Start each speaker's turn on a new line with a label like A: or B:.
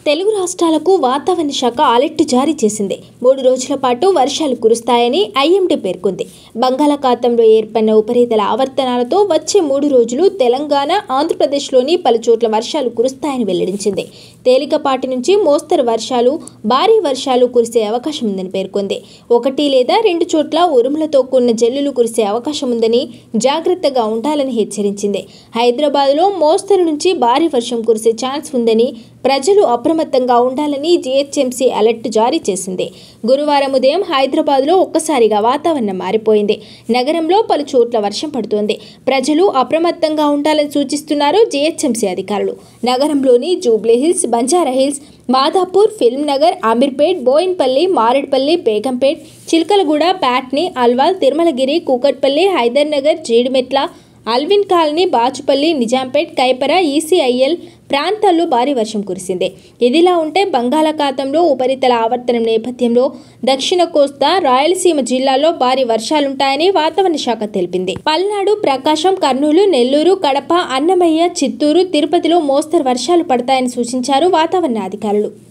A: తెలుగు రాష్ట్రాలకు వాతావరణ శాఖ అలర్ట్ జారీ చేసింది మూడు రోజుల పాటు వర్షాలు కురుస్తాయని ఐఎండీ పేర్కొంది బంగాళాఖాతంలో ఏర్పడిన ఉపరితల ఆవర్తనాలతో వచ్చే మూడు రోజులు తెలంగాణ ఆంధ్రప్రదేశ్లోని పలు చోట్ల వర్షాలు కురుస్తాయని వెల్లడించింది తేలికపాటి నుంచి మోస్తరు వర్షాలు భారీ వర్షాలు కురిసే అవకాశం ఉందని పేర్కొంది ఒకటి లేదా రెండు చోట్ల ఉరుములతో కూడిన జల్లులు కురిసే అవకాశం ఉందని జాగ్రత్తగా ఉండాలని హెచ్చరించింది హైదరాబాద్లో మోస్తరు నుంచి భారీ వర్షం కురిసే ఛాన్స్ ఉందని ప్రజలు అప్రమత్తంగా ఉండాలని జీహెచ్ఎంసీ అలర్ట్ జారీ చేసింది గురువారం ఉదయం హైదరాబాద్లో ఒక్కసారిగా వాతావరణం మారిపోయింది నగరంలో పలు చోట్ల వర్షం పడుతోంది ప్రజలు అప్రమత్తంగా ఉండాలని సూచిస్తున్నారు జీహెచ్ఎంసీ అధికారులు నగరంలోని జూబ్లీ హిల్స్ బంజారా హిల్స్ మాదాపూర్ ఫిల్మ్ నగర్ అమీర్పేట్ బోయిన్పల్లి మారేడ్పల్లి బేగంపేట్ చిలకలగూడ ప్యాట్ని అల్వాల్ తిరుమలగిరి కూకట్పల్లి హైదర్ నగర్ జీడిమెట్ల అల్విన్ కాలనీ బాచుపల్లి నిజాంపేట్ కైపర ఈసీఐఎల్ ప్రాంతాల్లో భారీ వర్షం కురిసింది ఇదిలా ఉంటే బంగాళాఖాతంలో ఉపరితల ఆవర్తనం నేపథ్యంలో దక్షిణ కోస్తా రాయలసీమ జిల్లాల్లో భారీ వర్షాలుంటాయని వాతావరణ శాఖ తెలిపింది పల్నాడు ప్రకాశం కర్నూలు నెల్లూరు కడప అన్నమయ్య చిత్తూరు తిరుపతిలో మోస్తరు వర్షాలు పడతాయని సూచించారు వాతావరణ అధికారులు